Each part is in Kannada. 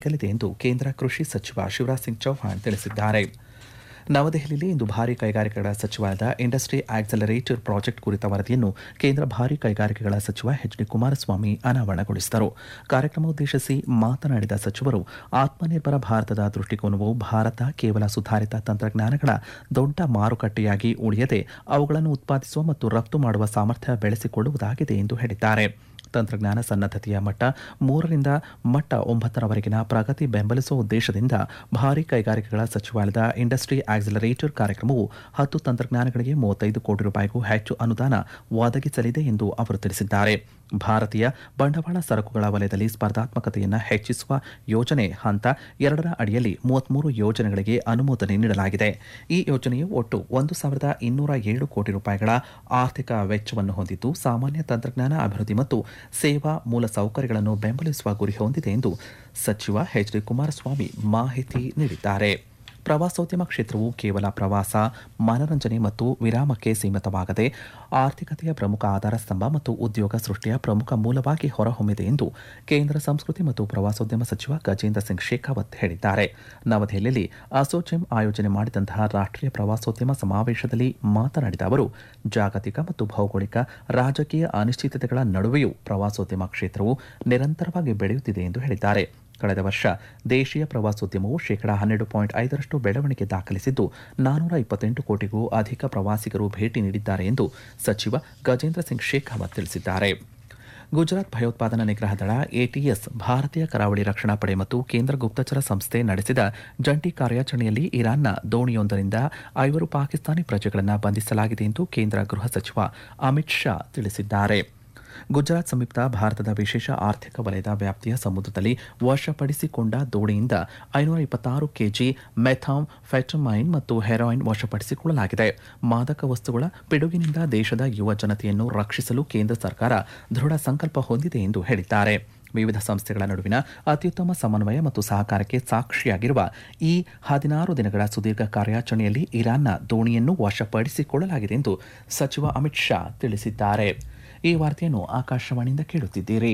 ಸಿಗಲಿದೆ ಎಂದು ಕೇಂದ್ರ ಕೃಷಿ ಸಚಿವ ಶಿವರಾಜ್ ಸಿಂಗ್ ಚೌಹಾಣ್ ತಿಳಿಸಿದ್ದಾರೆ ನವದೆಹಲಿಯಲ್ಲಿ ಇಂದು ಭಾರಿ ಕೈಗಾರಿಕೆಗಳ ಸಚಿವಾಲಯದ ಇಂಡಸ್ಟ್ರಿ ಆಕ್ಸಲರೇಟರ್ ಪ್ರಾಜೆಕ್ಟ್ ಕುರಿತ ವರದಿಯನ್ನು ಕೇಂದ್ರ ಭಾರಿ ಕೈಗಾರಿಕೆಗಳ ಸಚಿವ ಎಚ್ ಡಿ ಕುಮಾರಸ್ವಾಮಿ ಅನಾವರಣಗೊಳಿಸಿದರು ಕಾರ್ಯಕ್ರಮ ಉದ್ದೇಶಿಸಿ ಮಾತನಾಡಿದ ಸಚಿವರು ಆತ್ಮನಿರ್ಭರ ಭಾರತದ ದೃಷ್ಟಿಕೋನವು ಭಾರತ ಕೇವಲ ಸುಧಾರಿತ ತಂತ್ರಜ್ಞಾನಗಳ ದೊಡ್ಡ ಮಾರುಕಟ್ಟೆಯಾಗಿ ಉಳಿಯದೆ ಅವುಗಳನ್ನು ಉತ್ಪಾದಿಸುವ ಮತ್ತು ರಫ್ತು ಮಾಡುವ ಸಾಮರ್ಥ್ಯ ಬೆಳೆಸಿಕೊಳ್ಳುವುದಾಗಿದೆ ಎಂದು ಹೇಳಿದ್ದಾರೆ ತಂತ್ರಜ್ಞಾನ ಸನ್ನದ್ಧತೆಯ ಮಟ್ಟ ಮೂರರಿಂದ ಮಟ್ಟ ಒಂಬತ್ತರವರೆಗಿನ ಪ್ರಗತಿ ಬೆಂಬಲಿಸುವ ಉದ್ದೇಶದಿಂದ ಭಾರಿ ಕೈಗಾರಿಕೆಗಳ ಸಚಿವಾಲಯದ ಇಂಡಸ್ಟ್ರಿ ಆಕ್ಸಿಲರೇಟರ್ ಕಾರ್ಯಕ್ರಮವು ಹತ್ತು ತಂತ್ರಜ್ಞಾನಗಳಿಗೆ ಮೂವತ್ತೈದು ಕೋಟಿ ರೂಪಾಯಿಗೂ ಹೆಚ್ಚು ಅನುದಾನ ಒದಗಿಸಲಿದೆ ಎಂದು ಅವರು ತಿಳಿಸಿದ್ದಾರೆ ಭಾರತೀಯ ಬಂಡವಾಳ ಸರಕುಗಳ ವಲಯದಲ್ಲಿ ಸ್ಪರ್ಧಾತ್ಮಕತೆಯನ್ನು ಹೆಚ್ಚಿಸುವ ಯೋಜನೆ ಹಂತ ಎರಡರ ಅಡಿಯಲ್ಲಿ ಮೂವತ್ಮೂರು ಯೋಜನೆಗಳಿಗೆ ಅನುಮೋದನೆ ನೀಡಲಾಗಿದೆ ಈ ಯೋಜನೆಯು ಒಟ್ಟು ಒಂದು ಸಾವಿರದ ಇನ್ನೂರ ಏಳು ಕೋಟಿ ರೂಪಾಯಿಗಳ ಆರ್ಥಿಕ ವೆಚ್ಚವನ್ನು ಹೊಂದಿದ್ದು ಸಾಮಾನ್ಯ ತಂತ್ರಜ್ಞಾನ ಅಭಿವೃದ್ಧಿ ಮತ್ತು ಸೇವಾ ಮೂಲಸೌಕರ್ಯಗಳನ್ನು ಬೆಂಬಲಿಸುವ ಗುರಿ ಹೊಂದಿದೆ ಎಂದು ಸಚಿವ ಎಚ್ ಡಿ ಕುಮಾರಸ್ವಾಮಿ ಮಾಹಿತಿ ನೀಡಿದ್ದಾರೆ ಪ್ರವಾಸೋದ್ಯಮ ಕ್ಷೇತ್ರವು ಕೇವಲ ಪ್ರವಾಸ ಮನರಂಜನೆ ಮತ್ತು ವಿರಾಮಕ್ಕೆ ಸೀಮಿತವಾಗದೆ ಆರ್ಥಿಕತೆಯ ಪ್ರಮುಖ ಆಧಾರ ಸ್ತಂಭ ಮತ್ತು ಉದ್ಯೋಗ ಸೃಷ್ಟಿಯ ಪ್ರಮುಖ ಮೂಲವಾಗಿ ಹೊರಹೊಮ್ಮಿದೆ ಎಂದು ಕೇಂದ್ರ ಸಂಸ್ಕೃತಿ ಮತ್ತು ಪ್ರವಾಸೋದ್ಯಮ ಸಚಿವ ಗಜೇಂದ್ರ ಸಿಂಗ್ ಶೇಖಾವತ್ ಹೇಳಿದ್ದಾರೆ ನವದೆಹಲಿಯಲ್ಲಿ ಅಸೋಚೆಮ್ ಆಯೋಜನೆ ಮಾಡಿದಂತಹ ರಾಷ್ಟ್ರೀಯ ಪ್ರವಾಸೋದ್ಯಮ ಸಮಾವೇಶದಲ್ಲಿ ಮಾತನಾಡಿದ ಅವರು ಜಾಗತಿಕ ಮತ್ತು ಭೌಗೋಳಿಕ ರಾಜಕೀಯ ಅನಿಶ್ಚಿತತೆಗಳ ನಡುವೆಯೂ ಪ್ರವಾಸೋದ್ಯಮ ಕ್ಷೇತ್ರವು ನಿರಂತರವಾಗಿ ಬೆಳೆಯುತ್ತಿದೆ ಎಂದು ಹೇಳಿದ್ದಾರೆ ಕಳೆದ ವರ್ಷ ದೇಶೀಯ ಪ್ರವಾಸೋದ್ಯಮವು ಶೇಕಡಾ ಹನ್ನೆರಡು ಪಾಯಿಂಟ್ ಐದರಷ್ಟು ಬೆಳವಣಿಗೆ ದಾಖಲಿಸಿದ್ದು ನಾನೂರ ಇಪ್ಪತ್ತೆಂಟು ಕೋಟಿಗೂ ಅಧಿಕ ಪ್ರವಾಸಿಗರು ಭೇಟಿ ನೀಡಿದ್ದಾರೆ ಎಂದು ಸಚಿವ ಗಜೇಂದ್ರ ಸಿಂಗ್ ಶೇಖಾವತ್ ತಿಳಿಸಿದ್ದಾರೆ ಗುಜರಾತ್ ಭಯೋತ್ಪಾದನಾ ನಿಗ್ರಹ ದಳ ಎಟಿಎಸ್ ಭಾರತೀಯ ಕರಾವಳಿ ರಕ್ಷಣಾ ಪಡೆ ಮತ್ತು ಕೇಂದ್ರ ಗುಪ್ತಚರ ಸಂಸ್ಥೆ ನಡೆಸಿದ ಜಂಟಿ ಕಾರ್ಯಾಚರಣೆಯಲ್ಲಿ ಇರಾನ್ನ ದೋಣಿಯೊಂದರಿಂದ ಐವರು ಪಾಕಿಸ್ತಾನಿ ಪ್ರಜೆಗಳನ್ನು ಬಂಧಿಸಲಾಗಿದೆ ಎಂದು ಕೇಂದ್ರ ಗೃಹ ಸಚಿವ ಅಮಿತ್ ಶಾ ತಿಳಿಸಿದ್ದಾರೆ ಗುಜರಾತ್ ಸಮೀಪ ಭಾರತದ ವಿಶೇಷ ಆರ್ಥಿಕ ವಲಯದ ವ್ಯಾಪ್ತಿಯ ಸಮುದ್ರದಲ್ಲಿ ವಶಪಡಿಸಿಕೊಂಡ ದೋಣಿಯಿಂದ ಐನೂರ ಇಪ್ಪತ್ತಾರು ಕೆಜಿ ಮೆಥಾಮ್ ಫೆಟಮೈನ್ ಮತ್ತು ಹೆರಾಯಿನ್ ವಶಪಡಿಸಿಕೊಳ್ಳಲಾಗಿದೆ ಮಾದಕ ವಸ್ತುಗಳ ಪಿಡುಗಿನಿಂದ ದೇಶದ ಯುವ ಜನತೆಯನ್ನು ರಕ್ಷಿಸಲು ಕೇಂದ್ರ ಸರ್ಕಾರ ದೃಢ ಸಂಕಲ್ಪ ಹೊಂದಿದೆ ಎಂದು ಹೇಳಿದ್ದಾರೆ ವಿವಿಧ ಸಂಸ್ಥೆಗಳ ನಡುವಿನ ಅತ್ಯುತ್ತಮ ಸಮನ್ವಯ ಮತ್ತು ಸಹಕಾರಕ್ಕೆ ಸಾಕ್ಷಿಯಾಗಿರುವ ಈ ಹದಿನಾರು ದಿನಗಳ ಸುದೀರ್ಘ ಕಾರ್ಯಾಚರಣೆಯಲ್ಲಿ ಇರಾನ್ನ ದೋಣಿಯನ್ನು ವಶಪಡಿಸಿಕೊಳ್ಳಲಾಗಿದೆ ಎಂದು ಸಚಿವ ಅಮಿತ್ ಶಾ ತಿಳಿಸಿದ್ದಾರೆ ಈ ವಾರ್ತೆಯನ್ನು ಆಕಾಶವಾಣಿಯಿಂದ ಕೇಳುತ್ತಿದ್ದೀರಿ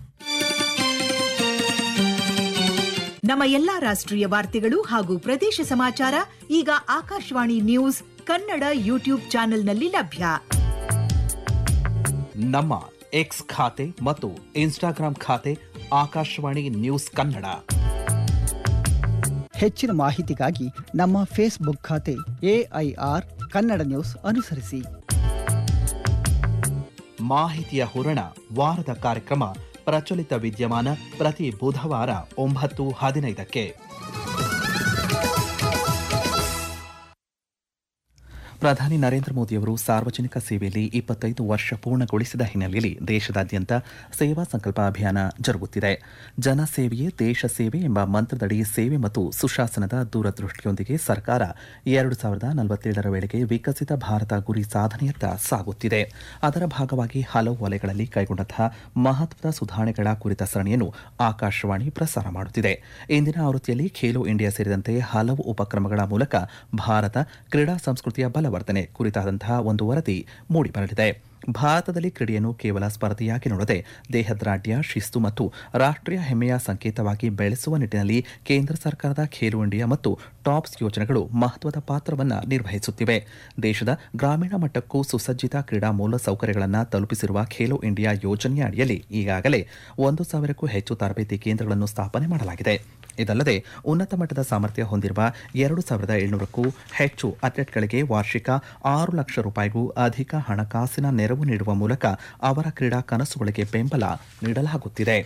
ನಮ್ಮ ಎಲ್ಲಾ ರಾಷ್ಟ್ರೀಯ ವಾರ್ತೆಗಳು ಹಾಗೂ ಪ್ರದೇಶ ಸಮಾಚಾರ ಈಗ ಆಕಾಶವಾಣಿ ನ್ಯೂಸ್ ಕನ್ನಡ ಯೂಟ್ಯೂಬ್ ಚಾನೆಲ್ನಲ್ಲಿ ಲಭ್ಯ ನಮ್ಮ ಎಕ್ಸ್ ಖಾತೆ ಮತ್ತು ಇನ್ಸ್ಟಾಗ್ರಾಂ ಖಾತೆ ಆಕಾಶವಾಣಿ ನ್ಯೂಸ್ ಕನ್ನಡ ಹೆಚ್ಚಿನ ಮಾಹಿತಿಗಾಗಿ ನಮ್ಮ ಫೇಸ್ಬುಕ್ ಖಾತೆ ಎಐಆರ್ ಕನ್ನಡ ನ್ಯೂಸ್ ಅನುಸರಿಸಿ ಮಾಹಿತಿಯ ಹೂರಣ ವಾರದ ಕಾರ್ಯಕ್ರಮ ಪ್ರಚಲಿತ ವಿದ್ಯಮಾನ ಪ್ರತಿ ಬುಧವಾರ ಒಂಬತ್ತು ಹದಿನೈದಕ್ಕೆ ಪ್ರಧಾನಿ ನರೇಂದ್ರ ಮೋದಿಯವರು ಸಾರ್ವಜನಿಕ ಸೇವೆಯಲ್ಲಿ ಇಪ್ಪತ್ತೈದು ವರ್ಷ ಪೂರ್ಣಗೊಳಿಸಿದ ಹಿನ್ನೆಲೆಯಲ್ಲಿ ದೇಶದಾದ್ಯಂತ ಸೇವಾ ಸಂಕಲ್ಪ ಅಭಿಯಾನ ಜರುಗುತ್ತಿದೆ ಜನಸೇವೆಯೇ ದೇಶ ಸೇವೆ ಎಂಬ ಮಂತ್ರದಡಿ ಸೇವೆ ಮತ್ತು ಸುಶಾಸನದ ದೂರದೃಷ್ಟಿಯೊಂದಿಗೆ ಸರ್ಕಾರ ಎರಡು ಸಾವಿರದ ನಲವತ್ತೇಳರ ವೇಳೆಗೆ ವಿಕಸಿತ ಭಾರತ ಗುರಿ ಸಾಧನೆಯತ್ತ ಸಾಗುತ್ತಿದೆ ಅದರ ಭಾಗವಾಗಿ ಹಲವು ವಲಯಗಳಲ್ಲಿ ಕೈಗೊಂಡಂತಹ ಮಹತ್ವದ ಸುಧಾರಣೆಗಳ ಕುರಿತ ಸರಣಿಯನ್ನು ಆಕಾಶವಾಣಿ ಪ್ರಸಾರ ಮಾಡುತ್ತಿದೆ ಇಂದಿನ ಆವೃತ್ತಿಯಲ್ಲಿ ಖೇಲೋ ಇಂಡಿಯಾ ಸೇರಿದಂತೆ ಹಲವು ಉಪಕ್ರಮಗಳ ಮೂಲಕ ಭಾರತ ಕ್ರೀಡಾ ಸಂಸ್ಕೃತಿಯ ಬಲವರ್ಧನೆ ಕುರಿತಾದಂತಹ ಒಂದು ವರದಿ ಮೂಡಿಬರಲಿದೆ ಭಾರತದಲ್ಲಿ ಕ್ರೀಡೆಯನ್ನು ಕೇವಲ ಸ್ಪರ್ಧೆಯಾಗಿ ನೋಡದೆ ದೇಹದಾಢ್ಯ ಶಿಸ್ತು ಮತ್ತು ರಾಷ್ಟ್ರೀಯ ಹೆಮ್ಮೆಯ ಸಂಕೇತವಾಗಿ ಬೆಳೆಸುವ ನಿಟ್ಟಿನಲ್ಲಿ ಕೇಂದ್ರ ಸರ್ಕಾರದ ಖೇಲೋ ಇಂಡಿಯಾ ಮತ್ತು ಟಾಪ್ಸ್ ಯೋಜನೆಗಳು ಮಹತ್ವದ ಪಾತ್ರವನ್ನು ನಿರ್ವಹಿಸುತ್ತಿವೆ ದೇಶದ ಗ್ರಾಮೀಣ ಮಟ್ಟಕ್ಕೂ ಸುಸಜ್ಜಿತ ಕ್ರೀಡಾ ಮೂಲ ಸೌಕರ್ಯಗಳನ್ನು ತಲುಪಿಸಿರುವ ಖೇಲೋ ಇಂಡಿಯಾ ಯೋಜನೆಯ ಅಡಿಯಲ್ಲಿ ಈಗಾಗಲೇ ಒಂದು ಸಾವಿರಕ್ಕೂ ಹೆಚ್ಚು ತರಬೇತಿ ಕೇಂದ್ರಗಳನ್ನು ಸ್ಥಾಪನೆ ಮಾಡಲಾಗಿದೆ ಇದಲ್ಲದೆ ಉನ್ನತ ಮಟ್ಟದ ಸಾಮರ್ಥ್ಯ ಹೊಂದಿರುವ ಎರಡು ಸಾವಿರದ ಏಳ್ನೂರಕ್ಕೂ ಹೆಚ್ಚು ಅಥ್ಲೆಟ್ಗಳಿಗೆ ವಾರ್ಷಿಕ ಆರು ಲಕ್ಷ ರೂಪಾಯಿಗೂ ಅಧಿಕ ಹಣಕಾಸಿನ ನೆರವು ನೀಡುವ ಮೂಲಕ ಅವರ ಕ್ರೀಡಾ ಕನಸುಗಳಿಗೆ ಬೆಂಬಲ ನೀಡಲಾಗುತ್ತಿದೆ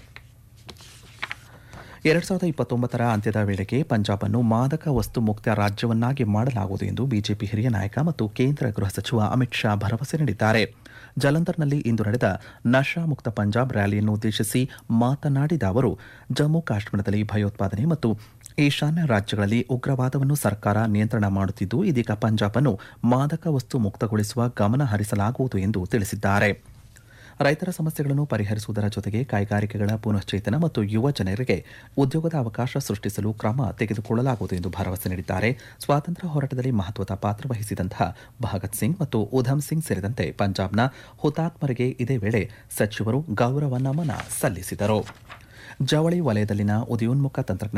ಎರಡ್ ಸಾವಿರದ ಇಪ್ಪತ್ತೊಂಬತ್ತರ ಅಂತ್ಯದ ವೇಳೆಗೆ ಪಂಜಾಬ್ ಅನ್ನು ಮಾದಕ ವಸ್ತು ಮುಕ್ತ ರಾಜ್ಯವನ್ನಾಗಿ ಮಾಡಲಾಗುವುದು ಎಂದು ಬಿಜೆಪಿ ಹಿರಿಯ ನಾಯಕ ಮತ್ತು ಕೇಂದ್ರ ಗೃಹ ಸಚಿವ ಅಮಿತ್ ಶಾ ಭರವಸೆ ನೀಡಿದ್ದಾರೆ ಜಲಂಧರ್ನಲ್ಲಿ ಇಂದು ನಡೆದ ನಶಾ ಮುಕ್ತ ಪಂಜಾಬ್ ರ್ಯಾಲಿಯನ್ನು ಉದ್ದೇಶಿಸಿ ಮಾತನಾಡಿದ ಅವರು ಜಮ್ಮು ಕಾಶ್ಮೀರದಲ್ಲಿ ಭಯೋತ್ಪಾದನೆ ಮತ್ತು ಈಶಾನ್ಯ ರಾಜ್ಯಗಳಲ್ಲಿ ಉಗ್ರವಾದವನ್ನು ಸರ್ಕಾರ ನಿಯಂತ್ರಣ ಮಾಡುತ್ತಿದ್ದು ಇದೀಗ ಪಂಜಾಬ್ ಅನ್ನು ಮಾದಕ ವಸ್ತು ಮುಕ್ತಗೊಳಿಸುವ ಗಮನ ಹರಿಸಲಾಗುವುದು ಎಂದು ತಿಳಿಸಿದ್ದಾರೆ ರೈತರ ಸಮಸ್ಯೆಗಳನ್ನು ಪರಿಹರಿಸುವುದರ ಜೊತೆಗೆ ಕೈಗಾರಿಕೆಗಳ ಪುನಶ್ಚೇತನ ಮತ್ತು ಯುವ ಜನರಿಗೆ ಉದ್ಯೋಗದ ಅವಕಾಶ ಸೃಷ್ಟಿಸಲು ಕ್ರಮ ತೆಗೆದುಕೊಳ್ಳಲಾಗುವುದು ಎಂದು ಭರವಸೆ ನೀಡಿದ್ದಾರೆ ಸ್ವಾತಂತ್ರ್ಯ ಹೋರಾಟದಲ್ಲಿ ಮಹತ್ವದ ಪಾತ್ರ ವಹಿಸಿದಂತಹ ಭಗತ್ ಸಿಂಗ್ ಮತ್ತು ಉಧಮ್ ಸಿಂಗ್ ಸೇರಿದಂತೆ ಪಂಜಾಬ್ನ ಹುತಾತ್ಮರಿಗೆ ಇದೇ ವೇಳೆ ಸಚಿವರು ಗೌರವ ನಮನ ಸಲ್ಲಿಸಿದರು ಜವಳಿ ವಲಯದಲ್ಲಿನ ಉದಯೋನ್ಮುಖ ತಂತ್ರಜ್ಞಾನ